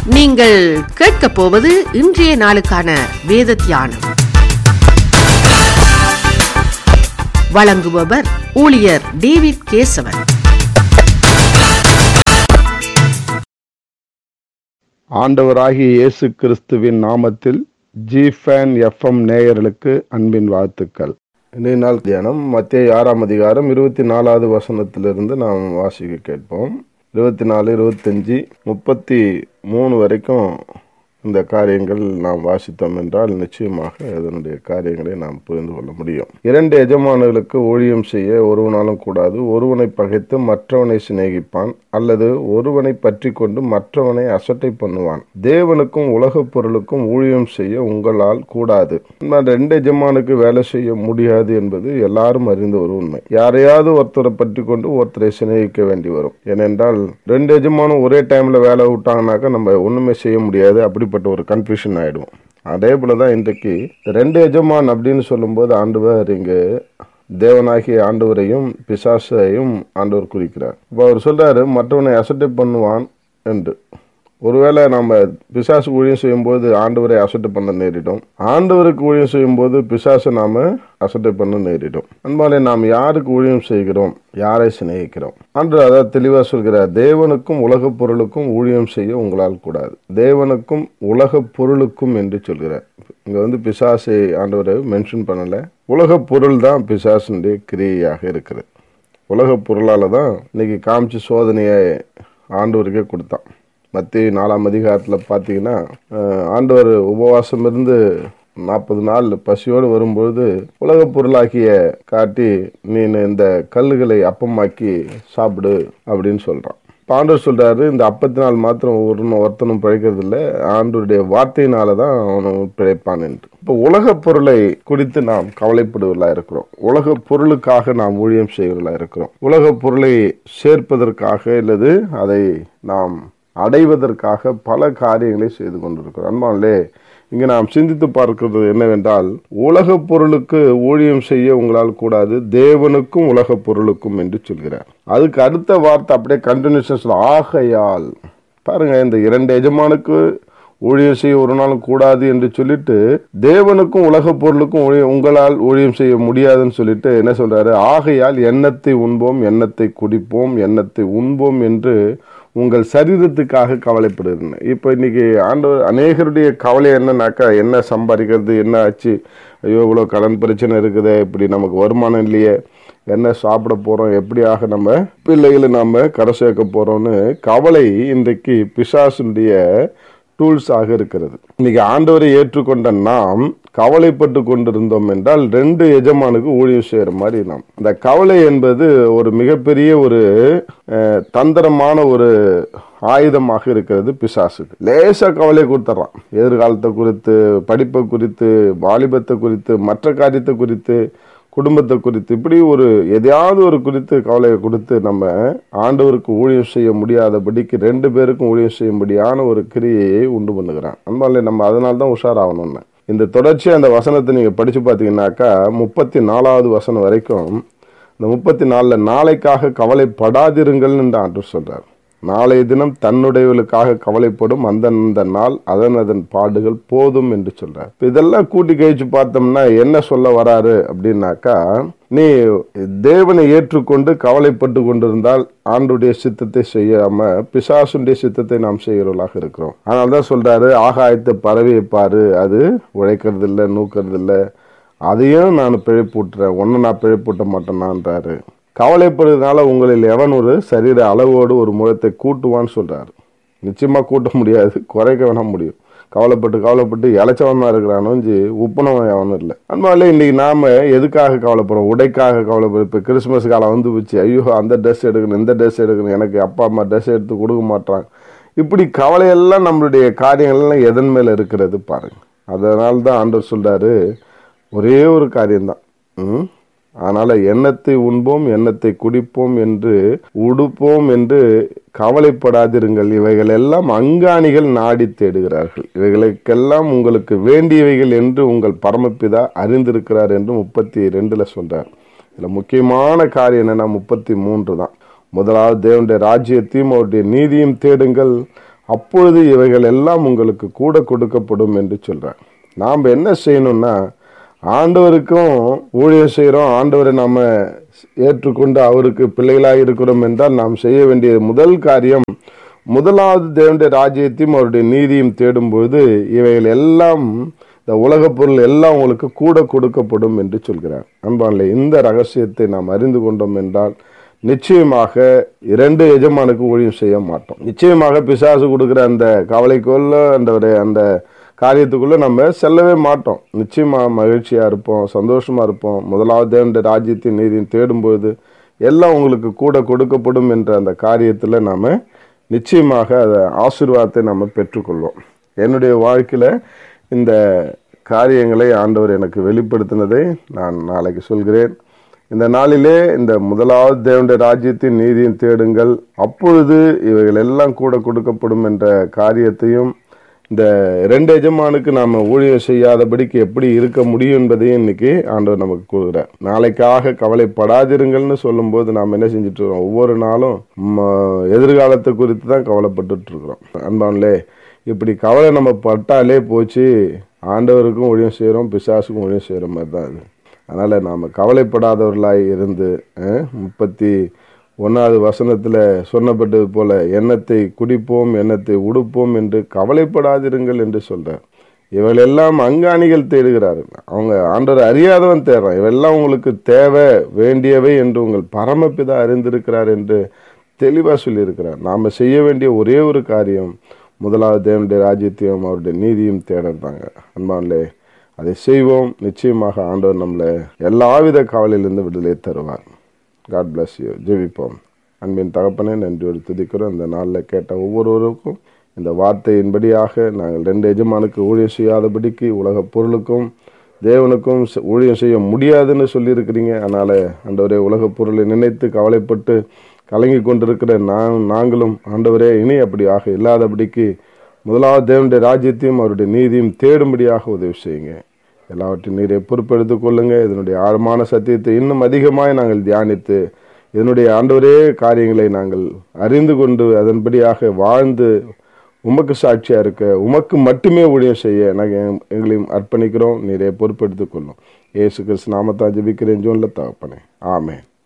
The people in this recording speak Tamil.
நீங்கள் கேட்கப் போவது இன்றைய நாளுக்கான வேத தியானம் வழங்குபவர் ஊழியர் டேவிட் கேசவன் ஆண்டவராகிய இயேசு கிறிஸ்துவின் நாமத்தில் ஜிஃபேன் எஃப்எம் நேயர்களுக்கு அன்பின் வாழ்த்துக்கள் இன்றைய நாள் தியானம் மத்திய ஆறாம் அதிகாரம் இருபத்தி நாலாவது வசனத்திலிருந்து நாம் வாசிக்க கேட்போம் இருபத்தி நாலு இருபத்தஞ்சி முப்பத்தி மூணு வரைக்கும் இந்த காரியங்கள் நாம் வாசித்தோம் என்றால் நிச்சயமாக அதனுடைய காரியங்களை நாம் புரிந்து கொள்ள முடியும் இரண்டு எஜமானர்களுக்கு ஊழியம் செய்ய ஒருவனாலும் கூடாது ஒருவனை பகைத்து மற்றவனை சிநேகிப்பான் அல்லது ஒருவனை பற்றி கொண்டு மற்றவனை அசட்டை பண்ணுவான் தேவனுக்கும் உலகப் பொருளுக்கும் ஊழியம் செய்ய உங்களால் கூடாது நான் ரெண்டு எஜமானுக்கு வேலை செய்ய முடியாது என்பது எல்லாரும் அறிந்த ஒரு உண்மை யாரையாவது ஒருத்தரை பற்றி கொண்டு ஒருத்தரை சிநேகிக்க வேண்டி வரும் ஏனென்றால் ரெண்டு எஜமானும் ஒரே டைம்ல வேலை விட்டாங்கனாக்கா நம்ம ஒண்ணுமே செய்ய முடியாது அப்படிப்பட்ட ஒரு கன்ஃபியூஷன் ஆயிடுவோம் அதே போலதான் இன்றைக்கு இந்த ரெண்டு எஜமான் அப்படின்னு சொல்லும்போது ஆண்டவர் இங்கு தேவனாகிய ஆண்டவரையும் பிசாசையும் ஆண்டவர் குறிக்கிறார் இப்போ அவர் சொல்றாரு மற்றவனை அசட்டை பண்ணுவான் என்று ஒருவேளை நம்ம பிசாசு ஊழியம் செய்யும்போது ஆண்டவரை அசட்டை பண்ண நேரிடும் ஆண்டவருக்கு ஊழியம் செய்யும்போது பிசாசை நாம அசட்டை பண்ண நேரிடும் அன்பாலே நாம் யாருக்கு ஊழியம் செய்கிறோம் யாரை சிநேகிக்கிறோம் அன்று அதாவது தெளிவா சொல்கிறார் தேவனுக்கும் உலகப் பொருளுக்கும் ஊழியம் செய்ய உங்களால் கூடாது தேவனுக்கும் உலகப் பொருளுக்கும் என்று சொல்கிறார் இங்க வந்து பிசாசை ஆண்டவரை மென்ஷன் பண்ணல உலகப் பொருள் தான் பிசாசுடைய கிரியையாக இருக்கிறது உலகப் பொருளால தான் இன்னைக்கு காமிச்சு சோதனையை ஆண்டவருக்கே கொடுத்தான் மத்திய நாலாம் அதிகாரத்தில் பார்த்தீங்கன்னா அஹ், ஆண்டவர் உபவாசம் இருந்து நாற்பது நாள் பசியோடு வரும்பொழுது உலகப் பொருளாக்கிய காட்டி நீ இந்த கல்லுகளை அப்பமாக்கி சாப்பிடு அப்படின்னு சொல்றான் இப்ப ஆண்டவர் சொல்றாரு இந்த அப்பத்தினால் மாத்திரம் ஒரு ஒருத்தனும் பிழைக்கிறது இல்லை ஆண்டவருடைய வார்த்தையினால தான் அவனும் பிழைப்பான் என்று இப்போ உலக பொருளை குறித்து நாம் கவலைப்படுவர்களா இருக்கிறோம் உலக பொருளுக்காக நாம் ஊழியம் செய்வர்களா இருக்கிறோம் உலக பொருளை சேர்ப்பதற்காக அல்லது அதை நாம் அடைவதற்காக பல காரியங்களை செய்து கொண்டிருக்கிறோம் அன்பாலே இங்கு நாம் சிந்தித்து பார்க்கிறது என்னவென்றால் உலக பொருளுக்கு ஊழியம் செய்ய உங்களால் கூடாது தேவனுக்கும் உலக பொருளுக்கும் என்று சொல்கிறார் அதுக்கு அடுத்த வார்த்தை அப்படியே கண்டினியூஷன் ஆகையால் பாருங்க இந்த இரண்டு எஜமானுக்கு ஊழியம் செய்ய ஒரு நாளும் கூடாது என்று சொல்லிட்டு தேவனுக்கும் உலக பொருளுக்கும் ஊழியம் உங்களால் ஊழியம் செய்ய முடியாதுன்னு சொல்லிட்டு என்ன சொல்றாரு ஆகையால் எண்ணத்தை உண்போம் எண்ணத்தை குடிப்போம் எண்ணத்தை உண்போம் என்று உங்கள் சரீரத்துக்காக கவலைப்படுகிறேன் இப்போ இன்னைக்கு ஆண்டவர் அநேகருடைய கவலை என்னன்னாக்கா என்ன சம்பாதிக்கிறது என்ன ஆச்சு ஐயோ இவ்வளோ கடன் பிரச்சனை இருக்குதே இப்படி நமக்கு வருமானம் இல்லையே என்ன சாப்பிட போறோம் எப்படியாக நம்ம பிள்ளைகளை நாம கரை சேர்க்க போறோம்னு கவலை இன்றைக்கு பிசாசுடைய டூல்ஸ் ஆக இருக்கிறது இன்னைக்கு ஆண்டவரை ஏற்றுக்கொண்ட நாம் கவலைப்பட்டு கொண்டிருந்தோம் என்றால் ரெண்டு எஜமானுக்கு ஊழியம் செய்யற மாதிரி நாம் இந்த கவலை என்பது ஒரு மிகப்பெரிய ஒரு அஹ், தந்திரமான ஒரு ஆயுதமாக இருக்கிறது பிசாசுக்கு லேசா கவலை கொடுத்துட்றான் எதிர்காலத்தை குறித்து படிப்பை குறித்து வாலிபத்தை குறித்து மற்ற காரியத்தை குறித்து குடும்பத்தை குறித்து இப்படி ஒரு எதையாவது ஒரு குறித்து கவலையை கொடுத்து நம்ம ஆண்டவருக்கு ஊழியம் செய்ய முடியாதபடிக்கு ரெண்டு பேருக்கும் ஊழியம் செய்யும்படியான ஒரு கிரியையை உண்டு பண்ணுகிறான் அன்பாலே நம்ம அதனால தான் உஷாராகணும்னு இந்த தொடர்ச்சியா அந்த வசனத்தை நீங்க படிச்சு பார்த்தீங்கன்னாக்கா முப்பத்தி நாலாவது வசனம் வரைக்கும் இந்த முப்பத்தி நாலுல நாளைக்காக கவலைப்படாதிருங்கள் என்று ஆண்டவர் சொல்றார் நாளைய தினம் தன்னுடையவர்களுக்காக கவலைப்படும் அந்தந்த நாள் அதன் அதன் பாடுகள் போதும் என்று சொல்றார் இப்ப இதெல்லாம் கூட்டி கழிச்சு பார்த்தோம்னா என்ன சொல்ல வராரு அப்படின்னாக்கா நீ தேவனை ஏற்றுக்கொண்டு கவலைப்பட்டு கொண்டிருந்தால் ஆண்டுடைய சித்தத்தை செய்யாம பிசாசுடைய சித்தத்தை நாம் செய்கிறவர்களாக இருக்கிறோம் அதனால தான் சொல்றாரு ஆகாயத்தை பறவையை பாரு அது உழைக்கிறது இல்லை நூக்கிறது இல்லை அதையும் நான் பிழைப்பூட்டுறேன் ஒன்னு நான் பிழைப்பூட்ட மாட்டேனான்றாரு கவலைப்படுறதுனால உங்களில் எவன் ஒரு சரீர அளவோடு ஒரு முழத்தை கூட்டுவான்னு சொல்றாரு நிச்சயமா கூட்ட முடியாது குறைக்க வேணா முடியும் கவலைப்பட்டு கவலைப்பட்டு இளைச்சவன் தான் இருக்கிறானோஞ்சு உப்புனவன் எவனும் இல்லை அன்பாலே இன்னைக்கு நாம எதுக்காக கவலைப்படுறோம் உடைக்காக கவலைப்படுறோம் இப்போ கிறிஸ்மஸ் காலம் வந்து போச்சு ஐயோ அந்த ட்ரெஸ் எடுக்கணும் இந்த ட்ரெஸ் எடுக்கணும் எனக்கு அப்பா அம்மா ட்ரெஸ் எடுத்து கொடுக்க மாட்டாங்க இப்படி கவலையெல்லாம் நம்மளுடைய காரியங்கள்லாம் எதன் மேல இருக்கிறது பாருங்க அதனால தான் ஆண்டவர் சொல்றாரு ஒரே ஒரு காரியம்தான் ம் அதனால எண்ணத்தை உண்போம் எண்ணத்தை குடிப்போம் என்று உடுப்போம் என்று கவலைப்படாதிருங்கள் இவைகள் எல்லாம் அங்காணிகள் நாடி தேடுகிறார்கள் இவைகளுக்கெல்லாம் உங்களுக்கு வேண்டியவைகள் என்று உங்கள் பரமபிதா அறிந்திருக்கிறார் என்று முப்பத்தி ரெண்டுல சொல்றார் இதுல முக்கியமான காரியம் என்னன்னா முப்பத்தி மூன்று தான் முதலாவது தேவனுடைய ராஜ்யத்தையும் அவருடைய நீதியும் தேடுங்கள் அப்பொழுது இவைகள் எல்லாம் உங்களுக்கு கூட கொடுக்கப்படும் என்று சொல்றார் நாம் என்ன செய்யணும்னா ஆண்டவருக்கும் ஊழியம் செய்கிறோம் ஆண்டவரை நாம ஏற்றுக்கொண்டு அவருக்கு பிள்ளைகளாக இருக்கிறோம் என்றால் நாம் செய்ய வேண்டிய முதல் காரியம் முதலாவது தேவனுடைய ராஜ்யத்தையும் அவருடைய நீதியும் தேடும்போது இவைகள் எல்லாம் இந்த உலகப் பொருள் எல்லாம் உங்களுக்கு கூட கொடுக்கப்படும் என்று சொல்கிறார் அன்பான்ல இந்த ரகசியத்தை நாம் அறிந்து கொண்டோம் என்றால் நிச்சயமாக இரண்டு எஜமானுக்கு ஊழியம் செய்ய மாட்டோம் நிச்சயமாக பிசாசு கொடுக்குற அந்த கவலைக்குள்ள அந்த ஒரு அந்த காரியத்துக்குள்ள நம்ம செல்லவே மாட்டோம் நிச்சயமா மகிழ்ச்சியா இருப்போம் சந்தோஷமா இருப்போம் முதலாவது தேவனுடைய ராஜ்யத்தின் நீதியும் தேடும்போது எல்லாம் உங்களுக்கு கூட கொடுக்கப்படும் என்ற அந்த காரியத்தில் நாம நிச்சயமாக அதை ஆசீர்வாதத்தை நம்ம பெற்றுக்கொள்வோம் என்னுடைய வாழ்க்கையில இந்த காரியங்களை ஆண்டவர் எனக்கு வெளிப்படுத்தினதை நான் நாளைக்கு சொல்கிறேன் இந்த நாளிலே இந்த முதலாவது தேவனுடைய ராஜ்யத்தின் நீதியும் தேடுங்கள் அப்பொழுது இவைகள் எல்லாம் கூட கொடுக்கப்படும் என்ற காரியத்தையும் இந்த ரெண்டு எஜமானுக்கு நாம ஊழியம் செய்யாதபடிக்கு எப்படி இருக்க முடியும் என்பதையும் இன்னைக்கு ஆண்டவர் நமக்கு கூறுகிறார் நாளைக்காக கவலைப்படாதிருங்கள்னு சொல்லும்போது நாம் என்ன செஞ்சுட்டு இருக்கோம் ஒவ்வொரு நாளும் ம, எதிர்காலத்தை குறித்து தான் கவலைப்பட்டுட்டு இருக்கிறோம் அன்பான்லே இப்படி கவலை நம்ம பட்டாலே போச்சு ஆண்டவருக்கும் ஊழியம் செய்கிறோம் பிசாசுக்கும் ஊழியம் செய்கிற மாதிரி தான் அது அதனால் நாம் கவலைப்படாதவர்களாய் இருந்து அஹ், முப்பத்தி ஒன்றாவது வசனத்தில் சொன்னப்பட்டது போல எண்ணத்தை குடிப்போம் எண்ணத்தை உடுப்போம் என்று கவலைப்படாதிருங்கள் என்று சொல்கிறார் இவளெல்லாம் அங்காணிகள் தேடுகிறார்கள் அவங்க ஆண்டவர் அறியாதவன் தேடுறான் இவெல்லாம் உங்களுக்கு தேவை வேண்டியவை என்று உங்கள் பரமபிதா அறிந்திருக்கிறார் என்று தெளிவாக சொல்லியிருக்கிறார் நாம் செய்ய வேண்டிய ஒரே ஒரு காரியம் முதலாவது தேவனுடைய ராஜ்யத்தையும் அவருடைய நீதியும் தேடுறாங்க அன்பான்லே அதை செய்வோம் நிச்சயமாக ஆண்டவர் நம்மளை எல்லாவித கவலையிலிருந்து விடுதலை தருவார் காட் bless யூ ஜெபிப்போம் அன்பின் தகப்பனே நன்றியோடு துதிக்கிறோம் இந்த நாளில் கேட்ட ஒவ்வொருவருக்கும் இந்த வார்த்தையின்படியாக நாங்கள் ரெண்டு எஜமானுக்கு ஊழியம் செய்யாதபடிக்கு உலக பொருளுக்கும் தேவனுக்கும் செ- ஊழியம் செய்ய முடியாதுன்னு சொல்லியிருக்கிறீங்க அதனால் ஆண்டவரே உலக பொருளை நினைத்து கவலைப்பட்டு கலங்கி கொண்டிருக்கிற நான் நாங்களும் ஆண்டவரே இனி அப்படி ஆக இல்லாதபடிக்கு முதலாவது தேவனுடைய ராஜ்யத்தையும் அவருடைய நீதியும் தேடும்படியாக உதவி செய்யுங்க எல்லாவற்றையும் நீரை பொறுப்பெடுத்துக் கொள்ளுங்க இதனுடைய ஆழமான சத்தியத்தை இன்னும் அதிகமாய் நாங்கள் தியானித்து இதனுடைய ஆண்டவரே காரியங்களை நாங்கள் அறிந்து கொண்டு அதன்படியாக வாழ்ந்து உமக்கு சாட்சியா இருக்க உமக்கு மட்டுமே ஊழியம் செய்ய நாங்கள் எங்- எங்களையும் அர்ப்பணிக்கிறோம் நீரை பொறுப்பெடுத்துக் கொள்ளும் இயேசு கிறிஸ்து நாமத்தான் ஜெபிக்கிறேன் ஜோன்ல தகப்பனே ஆமென்